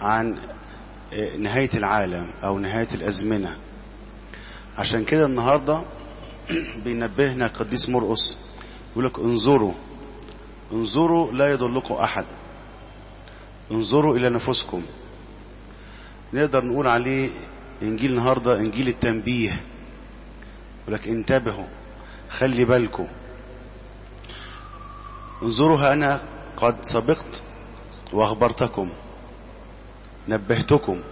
عن نهاية العالم او نهاية الازمنة عشان كده النهاردة بينبهنا قديس مرقس يقول لك انظروا انظروا لا يضلكم احد انظروا الى نفسكم نقدر نقول عليه انجيل النهاردة انجيل التنبيه يقول لك انتبهوا خلي بالكم انظروا ها انا قد سبقت واخبرتكم نبهتكم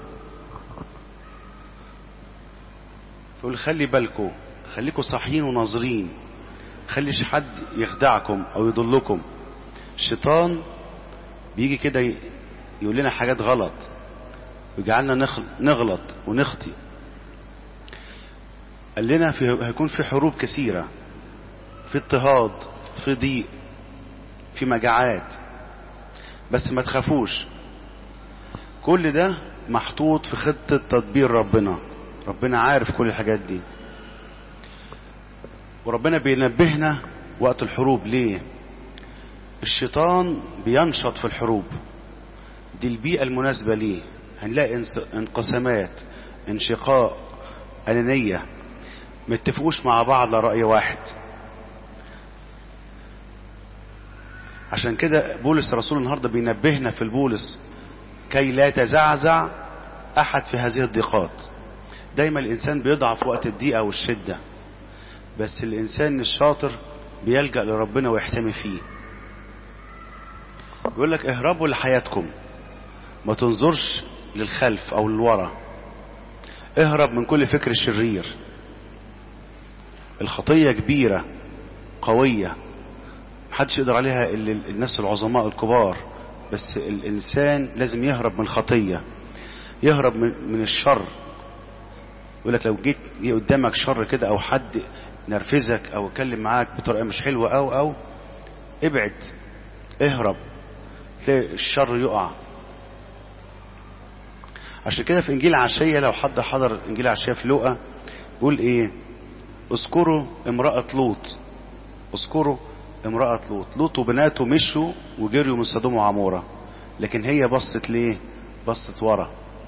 يقول خلي بالكم خليكم صاحيين وناظرين خليش حد يخدعكم او يضلكم الشيطان بيجي كده يقول لنا حاجات غلط ويجعلنا نغلط ونخطي قال لنا في هيكون في حروب كثيرة في اضطهاد في ضيق في مجاعات بس ما تخافوش كل ده محطوط في خطة تدبير ربنا ربنا عارف كل الحاجات دي وربنا بينبهنا وقت الحروب ليه الشيطان بينشط في الحروب دي البيئة المناسبة ليه هنلاقي انقسامات انشقاق أنانية ما اتفقوش مع بعض على رأي واحد عشان كده بولس الرسول النهارده بينبهنا في البولس كي لا تزعزع أحد في هذه الضيقات دايما الإنسان بيضعف وقت الضيقة والشدة بس الإنسان الشاطر بيلجأ لربنا ويحتمي فيه يقول لك اهربوا لحياتكم ما تنظرش للخلف أو للورا اهرب من كل فكر شرير الخطية كبيرة قوية محدش يقدر عليها إلا الناس العظماء الكبار بس الإنسان لازم يهرب من الخطية يهرب من, من الشر يقول لك لو جيت قدامك شر كده أو حد نرفزك أو اتكلم معاك بطريقة مش حلوة أو أو ابعد اهرب تلاقي الشر يقع عشان كده في انجيل عشية لو حد حضر انجيل عشية في لوقا يقول ايه اذكروا امرأة لوط اذكروا امرأة لوط لوط وبناته مشوا وجريوا من سدوم وعمورة لكن هي بصت ليه بصت ورا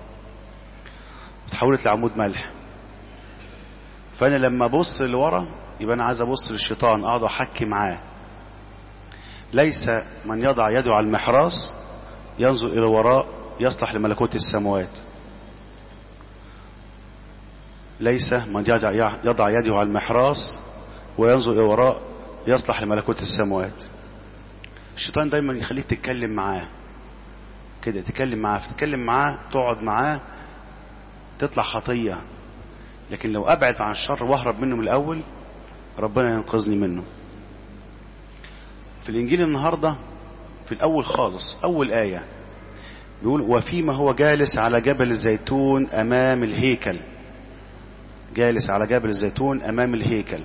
اتحولت لعمود ملح فانا لما ابص لورا يبقى انا عايز ابص للشيطان اقعد احكي معاه ليس من يضع يده على المحراس ينظر الى وراء يصلح لملكوت السماوات ليس من يضع يده على المحراس وينظر الى وراء يصلح لملكوت السماوات الشيطان دايما يخليك تتكلم معاه كده تتكلم معاه تتكلم معاه تقعد معاه تطلع خطية لكن لو ابعد عن الشر واهرب منه من الاول ربنا ينقذني منه في الانجيل النهاردة في الاول خالص اول آية بيقول وفيما هو جالس على جبل الزيتون امام الهيكل جالس على جبل الزيتون امام الهيكل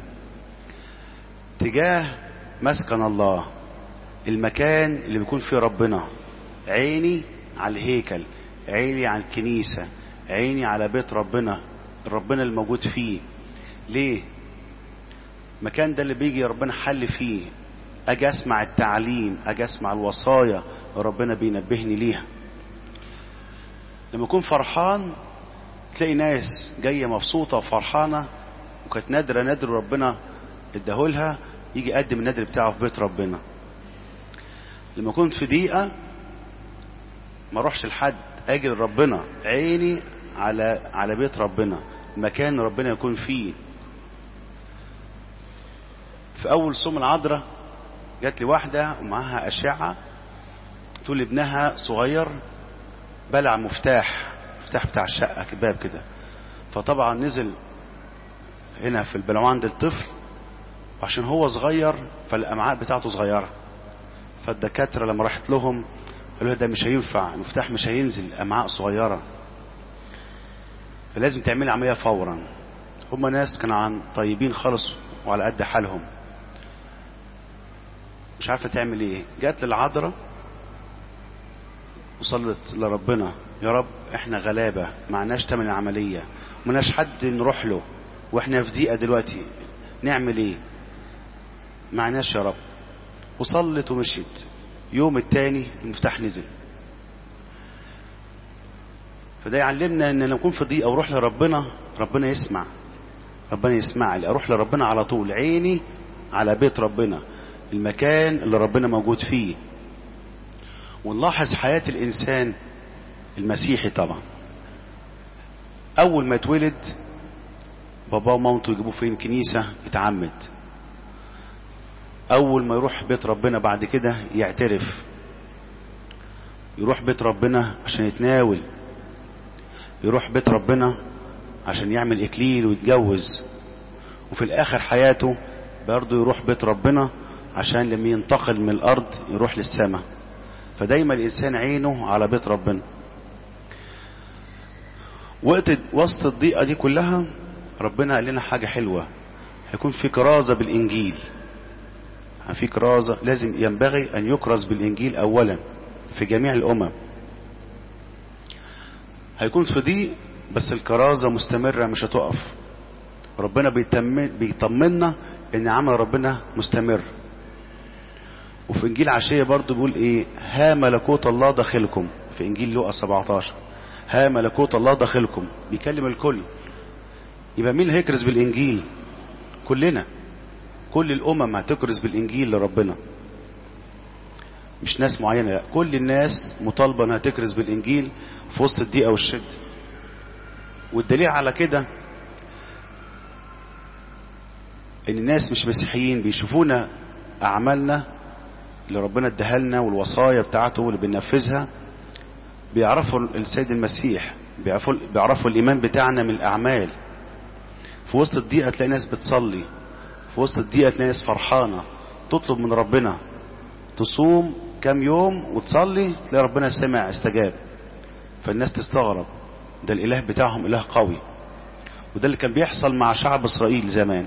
تجاه مسكن الله المكان اللي بيكون فيه ربنا عيني على الهيكل عيني على الكنيسة عيني على بيت ربنا ربنا الموجود فيه ليه المكان ده اللي بيجي ربنا حل فيه اجي اسمع التعليم اجي اسمع الوصايا ربنا بينبهني ليها لما اكون فرحان تلاقي ناس جايه مبسوطه وفرحانه وكانت نادره نادر ربنا اداهولها يجي يقدم النادر بتاعه في بيت ربنا لما كنت في ضيقه ما اروحش لحد اجي لربنا عيني على على بيت ربنا مكان ربنا يكون فيه في اول صوم العذراء جات لي واحده ومعاها اشعه تقول ابنها صغير بلع مفتاح مفتاح بتاع الشقه باب كده فطبعا نزل هنا في البلوعه عند الطفل وعشان هو صغير فالامعاء بتاعته صغيره فالدكاتره لما راحت لهم قالوا ده مش هينفع المفتاح مش هينزل امعاء صغيره فلازم تعمل عمليه فورا هم ناس كانوا عن طيبين خالص وعلى قد حالهم مش عارفه تعمل ايه جت للعذراء وصلت لربنا يا رب احنا غلابه معناش تمن العمليه مناش حد نروح له واحنا في ضيقه دلوقتي نعمل ايه معناش يا رب وصلت ومشيت يوم التاني المفتاح نزل فده يعلمنا ان لما نكون في ضيقه واروح لربنا ربنا يسمع ربنا يسمع لي اروح لربنا على طول عيني على بيت ربنا المكان اللي ربنا موجود فيه ونلاحظ حياة الإنسان المسيحي طبعا أول ما اتولد باباه ومامته يجيبوه فين كنيسة يتعمد أول ما يروح بيت ربنا بعد كده يعترف يروح بيت ربنا عشان يتناول يروح بيت ربنا عشان يعمل إكليل ويتجوز وفي الآخر حياته برضه يروح بيت ربنا عشان لما ينتقل من الأرض يروح للسماء فدايما الإنسان عينه على بيت ربنا وقت وسط الضيقة دي كلها ربنا قال لنا حاجة حلوة هيكون في كرازة بالإنجيل في كرازة لازم ينبغي أن يكرز بالإنجيل أولا في جميع الأمم هيكون في ضيق بس الكرازة مستمرة مش هتقف ربنا بيطمنا ان عمل ربنا مستمر وفي انجيل عشية برضو بيقول ايه ها ملكوت الله داخلكم في انجيل لوقا 17 ها ملكوت الله داخلكم بيكلم الكل يبقى مين اللي هيكرز بالانجيل كلنا كل الامم هتكرز بالانجيل لربنا مش ناس معينة لا كل الناس مطالبة انها تكرز بالانجيل في وسط الضيقة والشدة والدليل على كده ان الناس مش مسيحيين بيشوفونا اعمالنا اللي ربنا اداها لنا والوصايا بتاعته اللي بننفذها بيعرفوا السيد المسيح بيعرفوا, بيعرفوا الايمان بتاعنا من الاعمال في وسط الضيقه تلاقي ناس بتصلي في وسط الضيقه تلاقي ناس فرحانه تطلب من ربنا تصوم كام يوم وتصلي تلاقي ربنا سمع استجاب فالناس تستغرب ده الاله بتاعهم اله قوي وده اللي كان بيحصل مع شعب اسرائيل زمان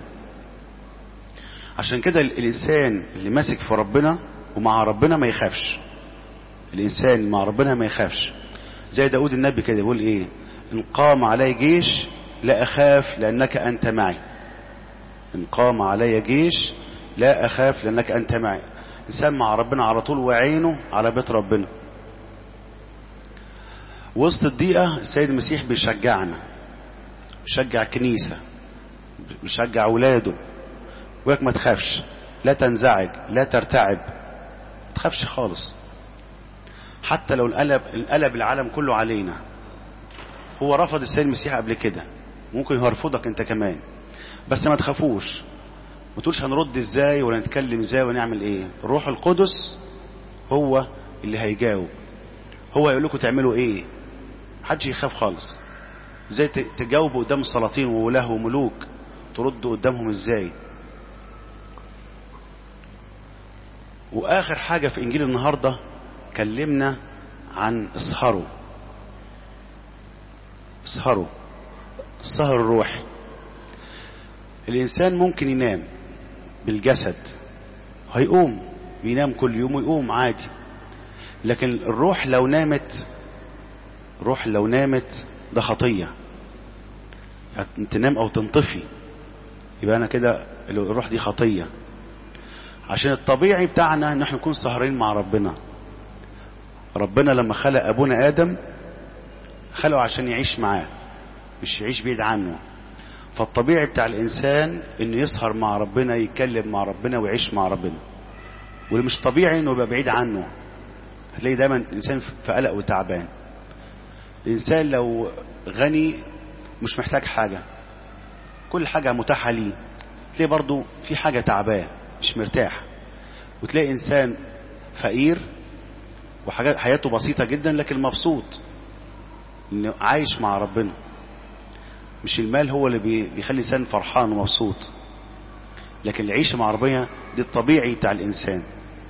عشان كده الانسان اللي ماسك في ربنا ومع ربنا ما يخافش الانسان اللي مع ربنا ما يخافش زي داود النبي كده يقول ايه ان قام علي جيش لا اخاف لانك انت معي ان قام علي جيش لا اخاف لانك انت معي انسان مع ربنا على طول وعينه على بيت ربنا وسط الضيقة السيد المسيح بيشجعنا بيشجع الكنيسة بيشجع اولاده ويقولك ما تخافش لا تنزعج لا ترتعب ما تخافش خالص حتى لو انقلب انقلب العالم كله علينا هو رفض السيد المسيح قبل كده ممكن يرفضك انت كمان بس ما تخافوش ما تقولش هنرد ازاي ولا نتكلم ازاي ونعمل ايه الروح القدس هو اللي هيجاوب هو يقول لكم تعملوا ايه محدش يخاف خالص ازاي تجاوبوا قدام السلاطين وولاه وملوك تردوا قدامهم ازاي واخر حاجة في انجيل النهاردة كلمنا عن اسهروا اسهروا السهر الروحي الانسان ممكن ينام بالجسد هيقوم بينام كل يوم ويقوم عادي لكن الروح لو نامت الروح لو نامت ده خطية تنام او تنطفي يبقى انا كده الروح دي خطية عشان الطبيعي بتاعنا ان احنا نكون سهرين مع ربنا ربنا لما خلق ابونا ادم خلقه عشان يعيش معاه مش يعيش بعيد عنه فالطبيعي بتاع الانسان انه يسهر مع ربنا يتكلم مع ربنا ويعيش مع ربنا واللي مش طبيعي انه يبقى بعيد عنه هتلاقي دايما الانسان في قلق وتعبان الانسان لو غني مش محتاج حاجه كل حاجه متاحه ليه تلاقي برضه في حاجه تعباه مش مرتاح وتلاقي انسان فقير وحاجات حياته بسيطه جدا لكن مبسوط انه عايش مع ربنا مش المال هو اللي بيخلي الانسان فرحان ومبسوط لكن العيشه مع ربنا دي الطبيعي بتاع الانسان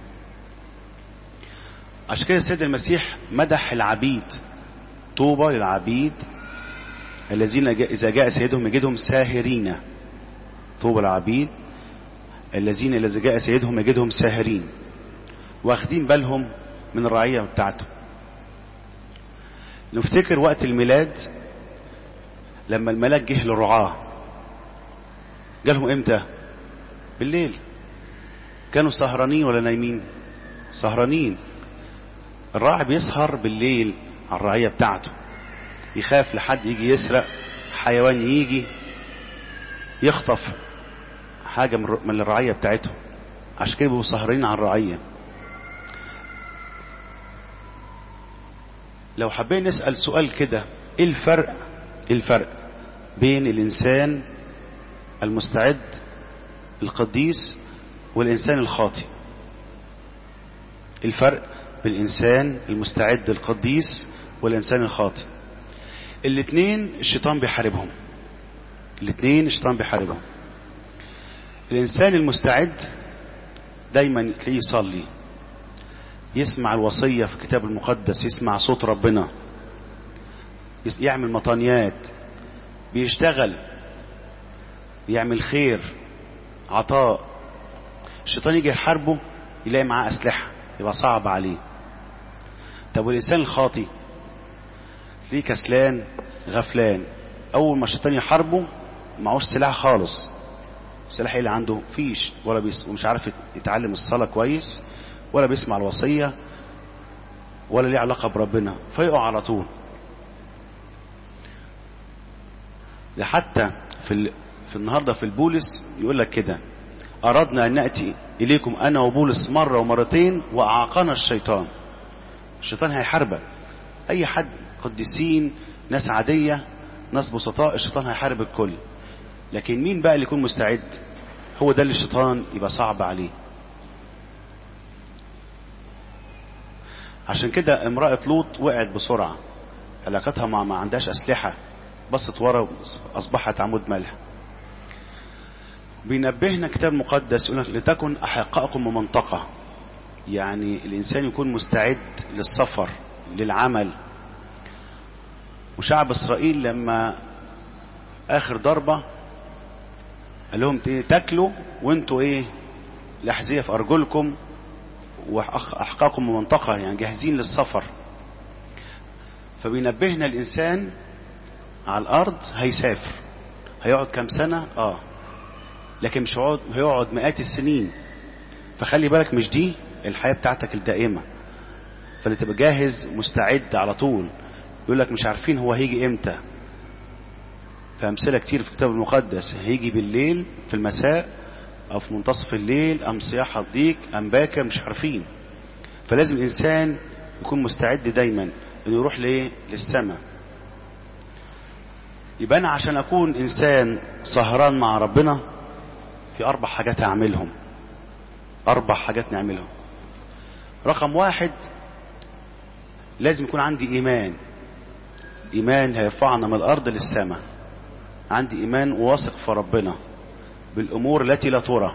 عشان كده السيد المسيح مدح العبيد طوبى للعبيد الذين اذا جاء سيدهم يجدهم ساهرين طوبى العبيد الذين اذا جاء سيدهم يجدهم ساهرين واخدين بالهم من الرعيه بتاعته نفتكر وقت الميلاد لما الملاك جه للرعاة جالهم امتى بالليل كانوا سهرانين ولا نايمين سهرانين الراعي بيسهر بالليل على الرعية بتاعته يخاف لحد يجي يسرق حيوان يجي يخطف حاجة من الرعية بتاعتهم عشان كده بيبقوا سهرين على الرعية لو حابين نسأل سؤال كده ايه الفرق ايه الفرق بين الانسان المستعد القديس والانسان الخاطئ الفرق بين الانسان المستعد القديس والانسان الخاطئ الاثنين الشيطان بيحاربهم الاثنين الشيطان بيحاربهم الانسان المستعد دايما تلاقيه يصلي يسمع الوصية في الكتاب المقدس يسمع صوت ربنا يعمل مطانيات بيشتغل يعمل خير عطاء الشيطان يجي يحاربه يلاقي معاه أسلحة يبقى صعب عليه طب والإنسان الخاطي تلاقيه كسلان غفلان أول ما الشيطان يحاربه معهوش سلاح خالص السلاح اللي عنده فيش ولا بيس ومش عارف يتعلم الصلاة كويس ولا بيسمع الوصية ولا ليه علاقة بربنا فيقع على طول ده حتى في ال... في النهاردة في البولس يقول لك كده أردنا أن نأتي إليكم أنا وبولس مرة ومرتين وأعاقنا الشيطان الشيطان هيحاربك أي حد قديسين ناس عادية ناس بسطاء الشيطان هيحارب الكل لكن مين بقى اللي يكون مستعد هو ده اللي الشيطان يبقى صعب عليه عشان كده امرأة لوط وقعت بسرعة علاقتها مع ما عندهاش أسلحة بصت ورا أصبحت عمود ملح بينبهنا كتاب مقدس يقول لك لتكن أحقائكم بمنطقة يعني الإنسان يكون مستعد للسفر للعمل وشعب إسرائيل لما آخر ضربة قال لهم تاكلوا وانتوا ايه الأحذية في أرجلكم وأحقاكم بمنطقة يعني جاهزين للسفر فبينبهنا الإنسان على الأرض هيسافر هيقعد كام سنة اه لكن مش هيقعد هيقعد مئات السنين فخلي بالك مش دي الحياة بتاعتك الدائمة فاللي تبقى جاهز مستعد على طول يقول لك مش عارفين هو هيجي امتى فأمثلة كتير في الكتاب المقدس هيجي بالليل في المساء أو في منتصف الليل أم صياح الضيق أم باكر مش عارفين فلازم الإنسان يكون مستعد دايما انه يروح ليه للسماء يبقى انا عشان اكون انسان سهران مع ربنا في اربع حاجات هعملهم اربع حاجات نعملهم رقم واحد لازم يكون عندي ايمان ايمان هيرفعنا من الارض للسماء عندي ايمان واثق في ربنا بالامور التي لا ترى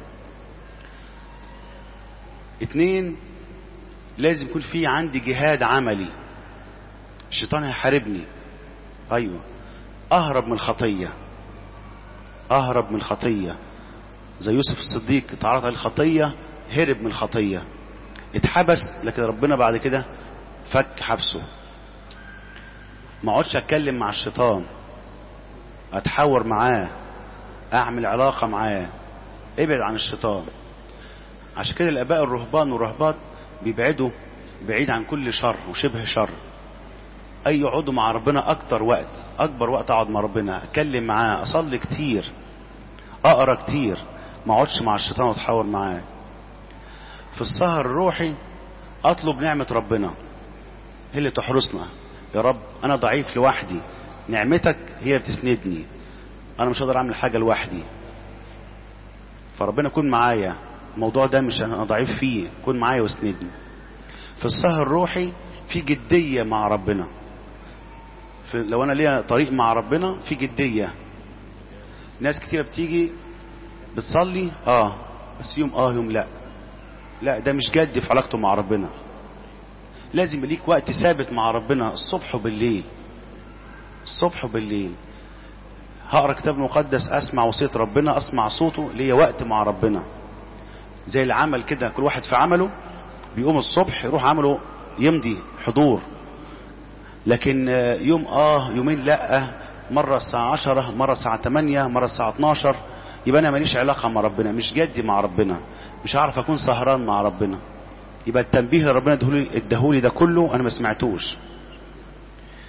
اتنين لازم يكون في عندي جهاد عملي الشيطان هيحاربني ايوه اهرب من الخطيه اهرب من الخطيه زي يوسف الصديق اتعرض على الخطيه هرب من الخطيه اتحبس لكن ربنا بعد كده فك حبسه ما اقعدش اتكلم مع الشيطان اتحاور معاه اعمل علاقه معاه ابعد عن الشيطان عشان كده الاباء الرهبان والرهبات بيبعدوا بعيد عن كل شر وشبه شر اي يقعدوا مع ربنا اكتر وقت اكبر وقت اقعد مع ربنا اتكلم معاه اصلي كتير اقرا كتير ما اقعدش مع الشيطان واتحاور معاه في السهر الروحي اطلب نعمه ربنا هي اللي تحرسنا يا رب انا ضعيف لوحدي نعمتك هي بتسندني انا مش هقدر اعمل حاجه لوحدي فربنا يكون معايا الموضوع ده مش انا ضعيف فيه كون معايا واسندني في السهر الروحي في جديه مع ربنا في لو انا ليا طريق مع ربنا في جديه ناس كتيره بتيجي بتصلي اه بس يوم اه يوم لا لا ده مش جد في علاقته مع ربنا لازم ليك وقت ثابت مع ربنا الصبح وبالليل الصبح وبالليل هقرا كتاب مقدس اسمع وصيه ربنا اسمع صوته ليا وقت مع ربنا زي العمل كده كل واحد في عمله بيقوم الصبح يروح عمله يمضي حضور لكن يوم اه يومين لا مرة الساعة عشرة مرة الساعة تمانية مرة الساعة 12 يبقى انا ماليش علاقة مع ربنا مش جدي مع ربنا مش هعرف اكون سهران مع ربنا يبقى التنبيه اللي ربنا ادهولي ده كله انا ما سمعتوش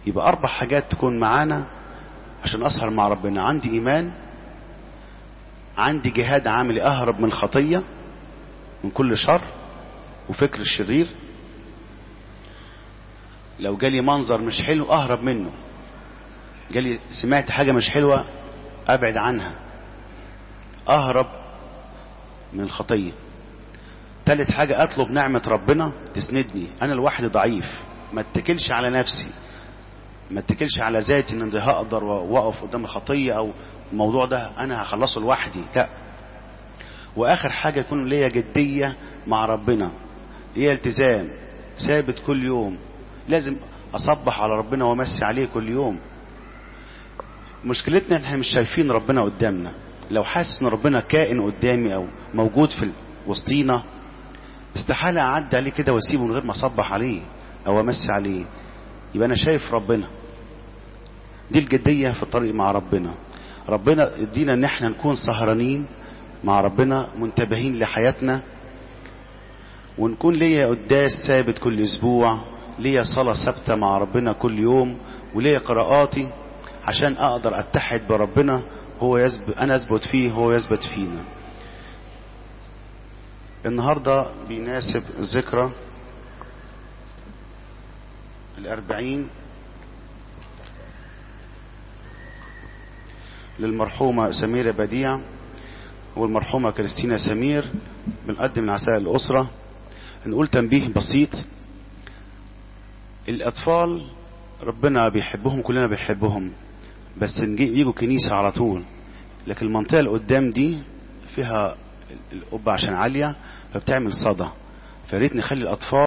يبقى اربع حاجات تكون معانا عشان اسهر مع ربنا عندي ايمان عندي جهاد عامل اهرب من الخطيه من كل شر وفكر الشرير لو جالي منظر مش حلو اهرب منه جالي سمعت حاجه مش حلوه ابعد عنها اهرب من الخطيه تالت حاجه اطلب نعمه ربنا تسندني انا لوحدي ضعيف ما اتكلش على نفسي ما اتكلش على ذاتي ان انا هقدر واقف قدام الخطيه او الموضوع ده انا هخلصه لوحدي لا واخر حاجه يكون ليا جديه مع ربنا ليا التزام ثابت كل يوم لازم اصبح على ربنا وامسي عليه كل يوم مشكلتنا احنا مش شايفين ربنا قدامنا لو حاسس ان ربنا كائن قدامي او موجود في وسطينا استحاله اعدي عليه كده واسيبه من غير ما اصبح عليه او امسي عليه يبقى انا شايف ربنا دي الجديه في الطريق مع ربنا ربنا يدينا ان احنا نكون سهرانين مع ربنا منتبهين لحياتنا ونكون ليا قداس ثابت كل اسبوع ليا صلاه ثابته مع ربنا كل يوم وليا قراءاتي عشان اقدر اتحد بربنا هو يثبت انا اثبت فيه هو يثبت فينا النهارده بيناسب ذكرى الأربعين للمرحومة سميرة بديع والمرحومة كريستينا سمير بنقدم العساء الأسرة نقول تنبيه بسيط الأطفال ربنا بيحبهم كلنا بيحبهم بس يجوا كنيسة على طول لكن المنطقة اللي قدام دي فيها القبة عشان عالية فبتعمل صدى فريت نخلي الأطفال